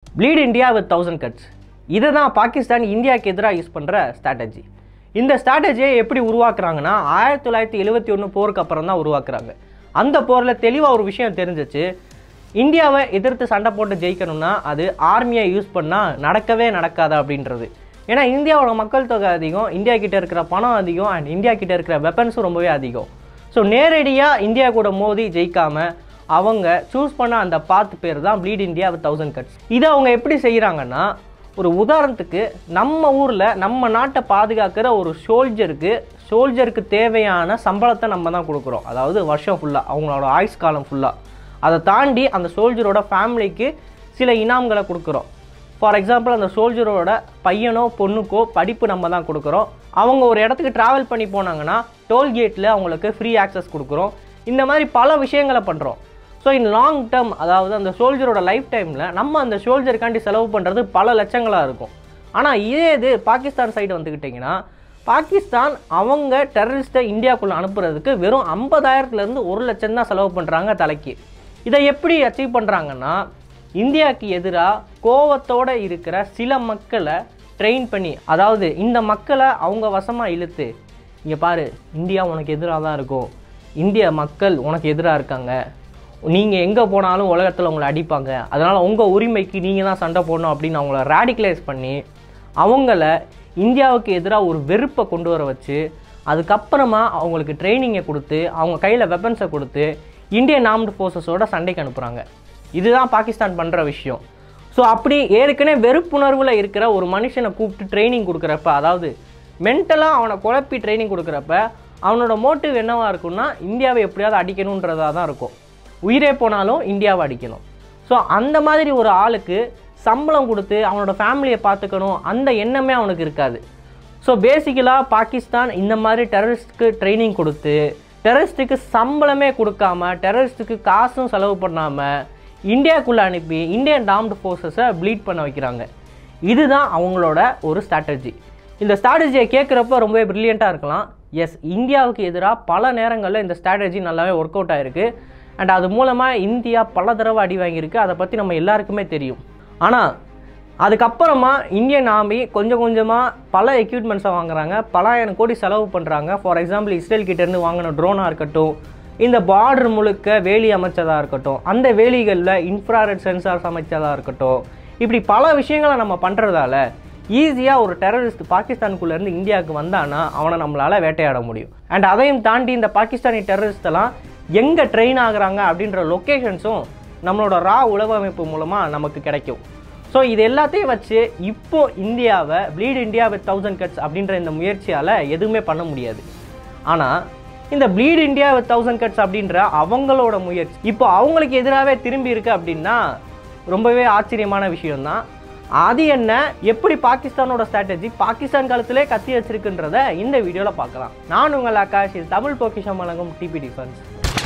pleat India with thousand cuts இதை தான் பாகிஸ்தான் இந்தியாவுக்கு எதிராக யூஸ் பண்ணுற ஸ்ட்ராட்டஜி இந்த ஸ்ட்ராட்டஜியை எப்படி உருவாக்குறாங்கன்னா ஆயிரத்தி தொள்ளாயிரத்தி எழுபத்தி ஒன்று போருக்கு அப்புறம் தான் உருவாக்குறாங்க அந்த போரில் தெளிவாக ஒரு விஷயம் தெரிஞ்சிச்சு இந்தியாவை எதிர்த்து சண்டை போட்டு ஜெயிக்கணும்னா அது ஆர்மியை யூஸ் பண்ணால் நடக்கவே நடக்காது அப்படின்றது ஏன்னா இந்தியாவோட மக்கள் தொகை அதிகம் இந்தியா கிட்ட இருக்கிற பணம் அதிகம் அண்ட் இந்தியா கிட்ட இருக்கிற வெப்பன்ஸும் ரொம்பவே அதிகம் ஸோ நேரடியாக இந்தியா கூட மோதி ஜெயிக்காம அவங்க சூஸ் பண்ண அந்த பாத்து பேர் தான் bleed India with thousand cuts இதை அவங்க எப்படி செய்கிறாங்கன்னா ஒரு உதாரணத்துக்கு நம்ம ஊரில் நம்ம நாட்டை பாதுகாக்கிற ஒரு சோல்ஜருக்கு சோல்ஜருக்கு தேவையான சம்பளத்தை நம்ம தான் கொடுக்குறோம் அதாவது வருஷம் ஃபுல்லாக அவங்களோட ஆயுஸ் காலம் ஃபுல்லாக அதை தாண்டி அந்த சோல்ஜரோட ஃபேமிலிக்கு சில இனாம்களை கொடுக்குறோம் ஃபார் எக்ஸாம்பிள் அந்த சோல்ஜரோட பையனோ பொண்ணுக்கோ படிப்பு நம்ம தான் கொடுக்குறோம் அவங்க ஒரு இடத்துக்கு ட்ராவல் பண்ணி போனாங்கன்னா டோல்கேட்டில் அவங்களுக்கு ஃப்ரீ ஆக்சஸ் கொடுக்குறோம் இந்த மாதிரி பல விஷயங்களை பண்ணுறோம் ஸோ இன் லாங் டேர்ம் அதாவது அந்த சோல்ஜரோட லைஃப் டைமில் நம்ம அந்த சோல்ஜருக்காண்டி செலவு பண்ணுறது பல லட்சங்களாக இருக்கும் ஆனால் இதே இது பாகிஸ்தான் சைடு வந்துக்கிட்டிங்கன்னா பாகிஸ்தான் அவங்க டெரரிஸ்ட்டை இந்தியாவுக்குள்ளே அனுப்புறதுக்கு வெறும் ஐம்பதாயிரத்துலேருந்து ஒரு லட்சம் தான் செலவு பண்ணுறாங்க தலைக்கு இதை எப்படி அச்சீவ் பண்ணுறாங்கன்னா இந்தியாவுக்கு எதிராக கோவத்தோடு இருக்கிற சில மக்களை ட்ரெயின் பண்ணி அதாவது இந்த மக்களை அவங்க வசமாக இழுத்து இங்கே பாரு இந்தியா உனக்கு எதிராக தான் இருக்கும் இந்திய மக்கள் உனக்கு எதிராக இருக்காங்க நீங்கள் எங்கே போனாலும் உலகத்தில் உங்களை அடிப்பாங்க அதனால் உங்கள் உரிமைக்கு நீங்கள் தான் சண்டை போடணும் அப்படின்னு அவங்கள ரேடிகலைஸ் பண்ணி அவங்கள இந்தியாவுக்கு எதிராக ஒரு வெறுப்பை கொண்டு வர வச்சு அதுக்கப்புறமா அவங்களுக்கு ட்ரைனிங்கை கொடுத்து அவங்க கையில் வெப்பன்ஸை கொடுத்து இந்தியன் ஆர்ம்டு ஃபோர்ஸஸோட சண்டைக்கு அனுப்புகிறாங்க இதுதான் பாகிஸ்தான் பண்ணுற விஷயம் ஸோ அப்படி ஏற்கனவே வெறுப்புணர்வில் இருக்கிற ஒரு மனுஷனை கூப்பிட்டு ட்ரைனிங் கொடுக்குறப்ப அதாவது மென்டலாக அவனை குழப்பி ட்ரைனிங் கொடுக்குறப்ப அவனோட மோட்டிவ் என்னவா இருக்கும்னா இந்தியாவை எப்படியாவது அடிக்கணுன்றதாக தான் இருக்கும் உயிரே போனாலும் இந்தியாவை அடிக்கணும் ஸோ அந்த மாதிரி ஒரு ஆளுக்கு சம்பளம் கொடுத்து அவனோட ஃபேமிலியை பார்த்துக்கணும் அந்த எண்ணமே அவனுக்கு இருக்காது ஸோ பேசிக்கலாக பாகிஸ்தான் இந்த மாதிரி டெரரிஸ்ட்டுக்கு ட்ரைனிங் கொடுத்து டெரரிஸ்ட்டுக்கு சம்பளமே கொடுக்காம டெரரிஸ்ட்டுக்கு காசும் செலவு பண்ணாமல் இந்தியாவுக்குள்ளே அனுப்பி இந்தியன் டாம்டு ஃபோர்ஸஸை ப்ளீட் பண்ண வைக்கிறாங்க இதுதான் அவங்களோட ஒரு ஸ்ட்ராட்டஜி இந்த ஸ்ட்ராட்டஜியை கேட்குறப்ப ரொம்பவே ப்ரில்லியண்ட்டாக இருக்கலாம் எஸ் இந்தியாவுக்கு எதிராக பல நேரங்களில் இந்த ஸ்ட்ராட்டஜி நல்லாவே ஒர்க் அவுட் ஆயிருக்கு அண்ட் அது மூலமாக இந்தியா பல தடவை அடி வாங்கியிருக்கு அதை பற்றி நம்ம எல்லாருக்குமே தெரியும் ஆனால் அதுக்கப்புறமா இந்தியன் ஆர்மி கொஞ்சம் கொஞ்சமாக பல எக்யூப்மெண்ட்ஸை வாங்குறாங்க பலாயிரம் கோடி செலவு பண்ணுறாங்க ஃபார் எக்ஸாம்பிள் இஸ்ரேல் கிட்டேருந்து வாங்கின ட்ரோனாக இருக்கட்டும் இந்த பார்டர் முழுக்க வேலி அமைச்சதாக இருக்கட்டும் அந்த வேலிகளில் இன்ஃப்ராரெட் சென்சார்ஸ் அமைச்சதாக இருக்கட்டும் இப்படி பல விஷயங்களை நம்ம பண்ணுறதால ஈஸியாக ஒரு டெரரிஸ்ட் பாகிஸ்தானுக்குள்ளேருந்து இந்தியாவுக்கு வந்தானா அவனை நம்மளால் வேட்டையாட முடியும் அண்ட் அதையும் தாண்டி இந்த பாகிஸ்தானி டெரரிஸ்டெல்லாம் எங்கே ட்ரெயின் ஆகுறாங்க அப்படின்ற லொக்கேஷன்ஸும் நம்மளோட ரா உளவமைப்பு மூலமாக நமக்கு கிடைக்கும் ஸோ இது எல்லாத்தையும் வச்சு இப்போ இந்தியாவை bleed India with thousand cuts அப்படின்ற இந்த முயற்சியால் எதுவுமே பண்ண முடியாது ஆனால் இந்த bleed India with thousand cuts அப்படின்ற அவங்களோட முயற்சி இப்போ அவங்களுக்கு எதிராகவே திரும்பி இருக்கு அப்படின்னா ரொம்பவே ஆச்சரியமான விஷயம்தான் அது என்ன எப்படி பாகிஸ்தானோட ஸ்ட்ராட்டஜி பாகிஸ்தான் காலத்திலே கத்தி வச்சிருக்குன்றத இந்த வீடியோவில் பார்க்கலாம் நான் உங்கள் ஆகாஷ் இது தமிழ் பொக்கிஷம் வழங்கும் டிபி டிஃபென்ஸ்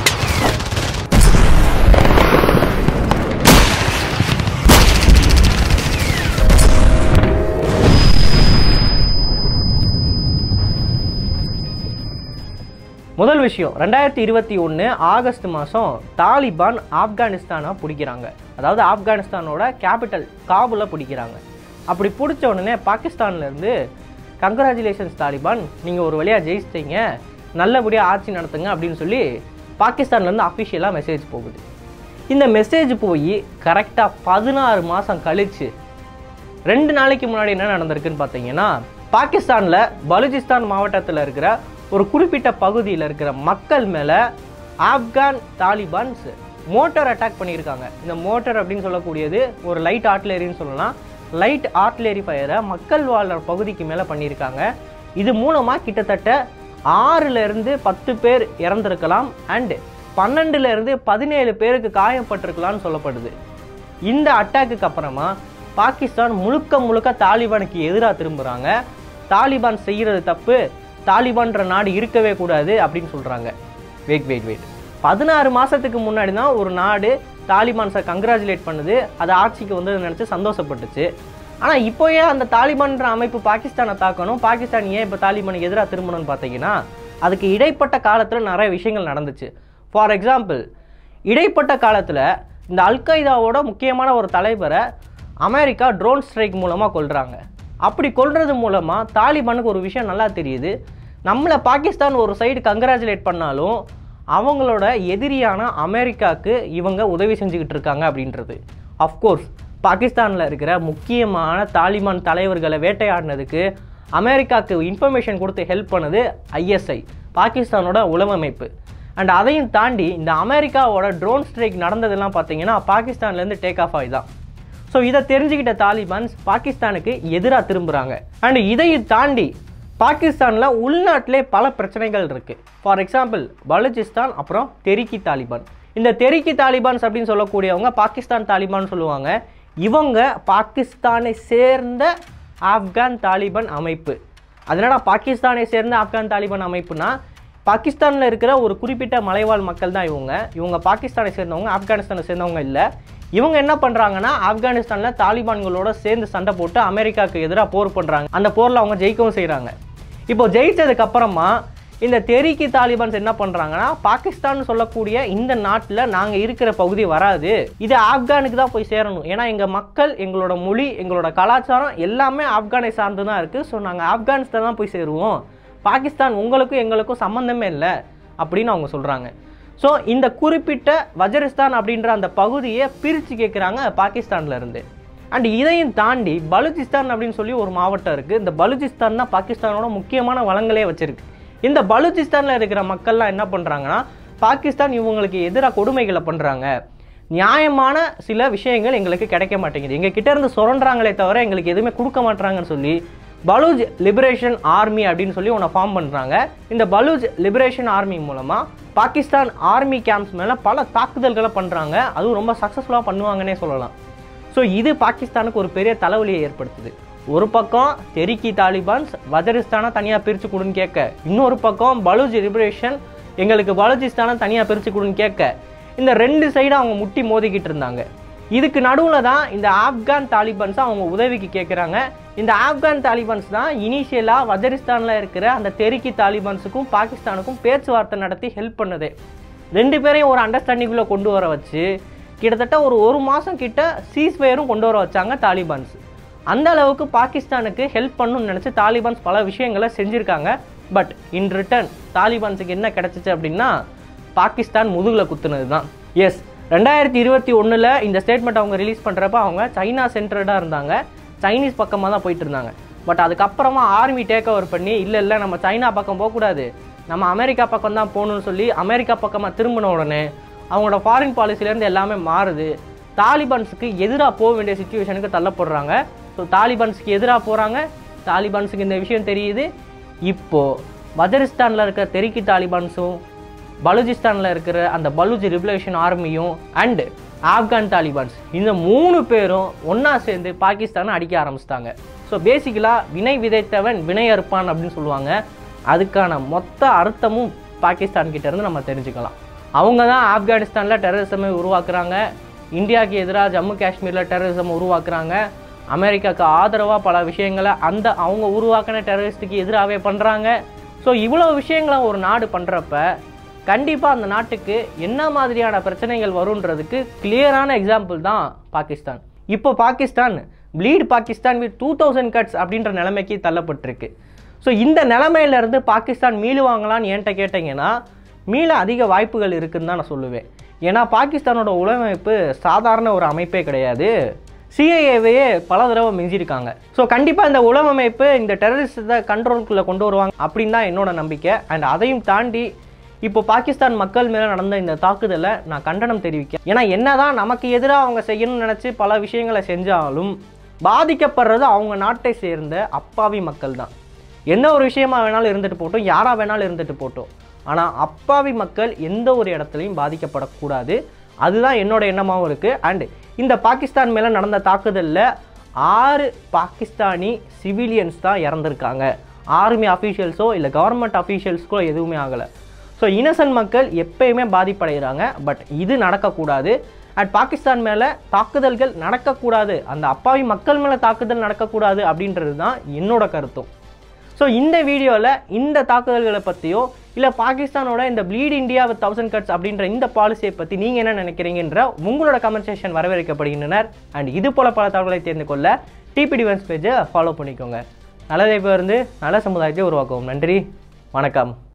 முதல் விஷயம் ரெண்டாயிரத்தி இருபத்தி ஒன்று ஆகஸ்ட் மாதம் தாலிபான் ஆப்கானிஸ்தானை பிடிக்கிறாங்க அதாவது ஆப்கானிஸ்தானோட கேபிட்டல் காபுலை பிடிக்கிறாங்க அப்படி பிடிச்ச உடனே பாகிஸ்தான்லேருந்து கங்க்ராச்சுலேஷன்ஸ் தாலிபான் நீங்கள் ஒரு வழியாக ஜெயிச்சிட்டீங்க நல்லபடியாக ஆட்சி நடத்துங்க அப்படின்னு சொல்லி பாகிஸ்தான்லேருந்து அஃபிஷியலாக மெசேஜ் போகுது இந்த மெசேஜ் போய் கரெக்டாக பதினாறு மாதம் கழிச்சு ரெண்டு நாளைக்கு முன்னாடி என்ன நடந்திருக்குன்னு பார்த்தீங்கன்னா பாகிஸ்தானில் பலுச்சிஸ்தான் மாவட்டத்தில் இருக்கிற ஒரு குறிப்பிட்ட பகுதியில் இருக்கிற மக்கள் மேலே ஆப்கான் தாலிபான்ஸ் மோட்டார் அட்டாக் பண்ணியிருக்காங்க இந்த மோட்டார் அப்படின்னு சொல்லக்கூடியது ஒரு லைட் ஆர்ட்லரின்னு சொல்லலாம் லைட் ஆர்ட்லரி ஃபயரை மக்கள் வாழ்ற பகுதிக்கு மேலே பண்ணியிருக்காங்க இது மூலமாக கிட்டத்தட்ட ஆறுலேருந்து பத்து பேர் இறந்திருக்கலாம் அண்டு பன்னெண்டுலேருந்து பதினேழு பேருக்கு காயப்பட்டிருக்கலாம்னு சொல்லப்படுது இந்த அட்டாக்குக்கு அப்புறமா பாகிஸ்தான் முழுக்க முழுக்க தாலிபானுக்கு எதிராக திரும்புகிறாங்க தாலிபான் செய்கிறது தப்பு தாலிபான்ற நாடு இருக்கவே கூடாது அப்படின்னு சொல்கிறாங்க வெயிட் வெயிட் வெயிட் பதினாறு மாதத்துக்கு முன்னாடி தான் ஒரு நாடு தாலிபான்ஸை கங்க்ராச்சுலேட் பண்ணுது அது ஆட்சிக்கு வந்து நினச்சி சந்தோஷப்பட்டுச்சு ஆனால் இப்போயே அந்த தாலிபான்ற அமைப்பு பாகிஸ்தானை தாக்கணும் பாகிஸ்தான் ஏன் இப்போ தாலிபானுக்கு எதிராக திரும்பணும்னு பார்த்தீங்கன்னா அதுக்கு இடைப்பட்ட காலத்தில் நிறைய விஷயங்கள் நடந்துச்சு ஃபார் எக்ஸாம்பிள் இடைப்பட்ட காலத்தில் இந்த அல்கைதாவோட முக்கியமான ஒரு தலைவரை அமெரிக்கா ட்ரோன் ஸ்ட்ரைக் மூலமாக கொல்றாங்க அப்படி கொல்றது மூலமாக தாலிபானுக்கு ஒரு விஷயம் நல்லா தெரியுது நம்மளை பாகிஸ்தான் ஒரு சைடு கங்க்ராச்சுலேட் பண்ணாலும் அவங்களோட எதிரியான அமெரிக்காவுக்கு இவங்க உதவி செஞ்சுக்கிட்டு இருக்காங்க அப்படின்றது அஃப்கோர்ஸ் பாகிஸ்தானில் இருக்கிற முக்கியமான தாலிபான் தலைவர்களை வேட்டையாடினதுக்கு அமெரிக்காவுக்கு இன்ஃபர்மேஷன் கொடுத்து ஹெல்ப் பண்ணது ஐஎஸ்ஐ பாகிஸ்தானோட உளவமைப்பு அண்ட் அதையும் தாண்டி இந்த அமெரிக்காவோட ட்ரோன் ஸ்ட்ரைக் நடந்ததெல்லாம் பார்த்தீங்கன்னா பாகிஸ்தான்லேருந்து டேக் ஆஃப் ஆகி தான் ஸோ இதை தெரிஞ்சுக்கிட்ட தாலிபான்ஸ் பாகிஸ்தானுக்கு எதிராக திரும்புகிறாங்க அண்ட் இதையும் தாண்டி பாகிஸ்தானில் உள்நாட்டிலே பல பிரச்சனைகள் இருக்குது ஃபார் எக்ஸாம்பிள் பலுச்சிஸ்தான் அப்புறம் தெரிக்கி தாலிபான் இந்த தெரிக்கி தாலிபான்ஸ் அப்படின்னு சொல்லக்கூடியவங்க பாகிஸ்தான் தாலிபான் சொல்லுவாங்க இவங்க பாகிஸ்தானை சேர்ந்த ஆப்கான் தாலிபான் அமைப்பு அதனால பாகிஸ்தானை சேர்ந்த ஆப்கான் தாலிபான் அமைப்புனா பாகிஸ்தானில் இருக்கிற ஒரு குறிப்பிட்ட மலைவாழ் மக்கள் தான் இவங்க இவங்க பாகிஸ்தானை சேர்ந்தவங்க ஆப்கானிஸ்தானை சேர்ந்தவங்க இல்லை இவங்க என்ன பண்ணுறாங்கன்னா ஆப்கானிஸ்தானில் தாலிபான்களோட சேர்ந்து சண்டை போட்டு அமெரிக்காவுக்கு எதிராக போர் பண்ணுறாங்க அந்த போரில் அவங்க ஜெயிக்கவும் செய்கிறாங்க இப்போ ஜெயிச்சதுக்கு அப்புறமா இந்த தெரிக்கி தாலிபான்ஸ் என்ன பண்ணுறாங்கன்னா பாகிஸ்தான் சொல்லக்கூடிய இந்த நாட்டில் நாங்கள் இருக்கிற பகுதி வராது இது ஆப்கானுக்கு தான் போய் சேரணும் ஏன்னா எங்கள் மக்கள் எங்களோட மொழி எங்களோட கலாச்சாரம் எல்லாமே ஆப்கானை சார்ந்து தான் இருக்குது ஸோ நாங்கள் ஆப்கானிஸ்தான் தான் போய் சேருவோம் பாகிஸ்தான் உங்களுக்கும் எங்களுக்கும் சம்மந்தமே இல்லை அப்படின்னு அவங்க சொல்கிறாங்க ஸோ இந்த குறிப்பிட்ட வஜரிஸ்தான் அப்படின்ற அந்த பகுதியை பிரித்து கேட்குறாங்க பாகிஸ்தான்ல இருந்து அண்ட் இதையும் தாண்டி பலுச்சிஸ்தான் அப்படின்னு சொல்லி ஒரு மாவட்டம் இருக்குது இந்த பலுச்சிஸ்தான் தான் பாகிஸ்தானோட முக்கியமான வளங்களே வச்சிருக்கு இந்த பலுச்சிஸ்தானில் இருக்கிற மக்கள்லாம் என்ன பண்ணுறாங்கன்னா பாகிஸ்தான் இவங்களுக்கு எதிராக கொடுமைகளை பண்ணுறாங்க நியாயமான சில விஷயங்கள் எங்களுக்கு கிடைக்க மாட்டேங்குது எங்கள் கிட்ட இருந்து சுரண்டுறாங்களே தவிர எங்களுக்கு எதுவுமே கொடுக்க மாட்டாங்கன்னு சொல்லி பலூஜ் லிபரேஷன் ஆர்மி அப்படின்னு சொல்லி ஒன்று ஃபார்ம் பண்ணுறாங்க இந்த பலூஜ் லிபரேஷன் ஆர்மி மூலமாக பாகிஸ்தான் ஆர்மி கேம்ப்ஸ் மேலே பல தாக்குதல்களை பண்ணுறாங்க அதுவும் ரொம்ப சக்ஸஸ்ஃபுல்லாக பண்ணுவாங்கன்னே சொல்லலாம் ஸோ இது பாகிஸ்தானுக்கு ஒரு பெரிய தலைவலியை ஏற்படுத்துது ஒரு பக்கம் தெரிக்கி தாலிபான்ஸ் வஜரிஸ்தானை தனியாக பிரித்து கொடுன்னு கேட்க இன்னொரு பக்கம் பலூஜ் லிபரேஷன் எங்களுக்கு பலூச்சிஸ்தானை தனியாக பிரித்து கொடுன்னு கேட்க இந்த ரெண்டு சைடும் அவங்க முட்டி மோதிக்கிட்டு இருந்தாங்க இதுக்கு நடுவில் தான் இந்த ஆப்கான் தாலிபான்ஸ் அவங்க உதவிக்கு கேட்குறாங்க இந்த ஆப்கான் தாலிபான்ஸ் தான் இனிஷியலாக வஜரிஸ்தானில் இருக்கிற அந்த தெரிக்கி தாலிபான்ஸுக்கும் பாகிஸ்தானுக்கும் பேச்சுவார்த்தை நடத்தி ஹெல்ப் பண்ணுது ரெண்டு பேரையும் ஒரு அண்டர்ஸ்டாண்டிங்குள்ளே கொண்டு வர வச்சு கிட்டத்தட்ட ஒரு ஒரு மாதம் கிட்ட சீஸ்ஃபயரும் கொண்டு வர வச்சாங்க தாலிபான்ஸ் அந்த அளவுக்கு பாகிஸ்தானுக்கு ஹெல்ப் பண்ணணும்னு நினச்சி தாலிபான்ஸ் பல விஷயங்களை செஞ்சுருக்காங்க பட் இன் ரிட்டர்ன் தாலிபான்ஸுக்கு என்ன கிடச்சிச்சு அப்படின்னா பாகிஸ்தான் முதுகில் குத்துனது தான் எஸ் ரெண்டாயிரத்தி இருபத்தி ஒன்றில் இந்த ஸ்டேட்மெண்ட் அவங்க ரிலீஸ் பண்ணுறப்ப அவங்க சைனா சென்டர்டாக இருந்தாங்க சைனீஸ் பக்கமாக தான் போயிட்டு இருந்தாங்க பட் அதுக்கப்புறமா ஆர்மி டேக் ஓவர் பண்ணி இல்லை இல்லை நம்ம சைனா பக்கம் போகக்கூடாது நம்ம அமெரிக்கா பக்கம் தான் போகணும்னு சொல்லி அமெரிக்கா பக்கமாக திரும்பின உடனே அவங்களோட ஃபாரின் பாலிசிலேருந்து எல்லாமே மாறுது தாலிபான்ஸுக்கு எதிராக போக வேண்டிய சுச்சுவேஷனுக்கு தள்ளப்படுறாங்க ஸோ தாலிபான்ஸுக்கு எதிராக போகிறாங்க தாலிபான்ஸுக்கு இந்த விஷயம் தெரியுது இப்போது வஜரிஸ்தானில் இருக்கிற தெரிக்கி தாலிபான்ஸும் பலூச்சிஸ்தானில் இருக்கிற அந்த பலூச் ரிபலேஷன் ஆர்மியும் அண்டு ஆப்கான் தாலிபான்ஸ் இந்த மூணு பேரும் ஒன்றா சேர்ந்து பாகிஸ்தானை அடிக்க ஆரம்பிச்சிட்டாங்க ஸோ பேசிக்கலாக வினை விதைத்தவன் வினை அறுப்பான் அப்படின்னு சொல்லுவாங்க அதுக்கான மொத்த அர்த்தமும் பாகிஸ்தான் கிட்ட இருந்து நம்ம தெரிஞ்சுக்கலாம் அவங்க தான் ஆப்கானிஸ்தானில் டெரரிசமை உருவாக்குறாங்க இந்தியாவுக்கு எதிராக ஜம்மு காஷ்மீரில் டெரரிசம் உருவாக்குறாங்க அமெரிக்காவுக்கு ஆதரவாக பல விஷயங்களை அந்த அவங்க உருவாக்கின டெரரிஸ்ட்டுக்கு எதிராகவே பண்ணுறாங்க ஸோ இவ்வளோ விஷயங்களை ஒரு நாடு பண்ணுறப்ப கண்டிப்பாக அந்த நாட்டுக்கு என்ன மாதிரியான பிரச்சனைகள் வருன்றதுக்கு கிளியரான எக்ஸாம்பிள் தான் பாகிஸ்தான் இப்போ Pakistan bleed Pakistan with two thousand cuts அப்படின்ற நிலைமைக்கு தள்ளப்பட்டிருக்கு ஸோ இந்த நிலைமையிலேருந்து பாகிஸ்தான் மீளுவாங்களான்னு என்கிட்ட கேட்டிங்கன்னா மீள அதிக வாய்ப்புகள் இருக்குன்னு தான் நான் சொல்லுவேன் ஏன்னா பாகிஸ்தானோட உளவமைப்பு சாதாரண ஒரு அமைப்பே கிடையாது சிஐஏவையே பல தடவை மிஞ்சிருக்காங்க ஸோ கண்டிப்பாக இந்த உளவமைப்பு இந்த டெரரிஸ்ட்டை கண்ட்ரோலுக்குள்ளே கொண்டு வருவாங்க அப்படின்னு தான் என்னோட நம்பிக்கை அண்ட் அதையும் தாண்டி இப்போ பாகிஸ்தான் மக்கள் மேலே நடந்த இந்த தாக்குதலை நான் கண்டனம் தெரிவிக்கிறேன் ஏன்னா என்னதான் நமக்கு எதிராக அவங்க செய்யணும்னு நினச்சி பல விஷயங்களை செஞ்சாலும் பாதிக்கப்படுறது அவங்க நாட்டை சேர்ந்த அப்பாவி மக்கள் தான் எந்த ஒரு விஷயமா வேணாலும் இருந்துட்டு போட்டோம் யாராக வேணாலும் இருந்துட்டு போட்டோம் ஆனால் அப்பாவி மக்கள் எந்த ஒரு இடத்துலையும் பாதிக்கப்படக்கூடாது அதுதான் என்னோட எண்ணமாகவும் இருக்குது அண்ட் இந்த பாகிஸ்தான் மேலே நடந்த தாக்குதலில் ஆறு பாகிஸ்தானி சிவிலியன்ஸ் தான் இறந்துருக்காங்க ஆர்மி அஃபீஷியல்ஸோ இல்லை கவர்மெண்ட் அஃபீஷியல்ஸ்க்கோ எதுவுமே ஆகலை ஸோ இன்னசென்ட் மக்கள் எப்பயுமே பாதிப்படைகிறாங்க பட் இது நடக்கக்கூடாது அண்ட் பாகிஸ்தான் மேலே தாக்குதல்கள் நடக்கக்கூடாது அந்த அப்பாவி மக்கள் மேலே தாக்குதல் நடக்கக்கூடாது அப்படின்றது தான் என்னோட கருத்தும் ஸோ இந்த வீடியோவில் இந்த தாக்குதல்களை பற்றியோ இல்லை பாகிஸ்தானோட இந்த bleed India with thousand cuts அப்படின்ற இந்த பாலிசியை பற்றி நீங்கள் என்ன நினைக்கிறீங்கன்ற உங்களோட கமெண்ட் செக்ஷன் வரவேற்கப்படுகின்றனர் அண்ட் இது போல பல தகவலை தெரிந்து கொள்ள டிபி டிவன்ஸ் பேஜை ஃபாலோ பண்ணிக்கோங்க நல்லதை இருந்து நல்ல சமுதாயத்தை உருவாக்குவோம் நன்றி வணக்கம்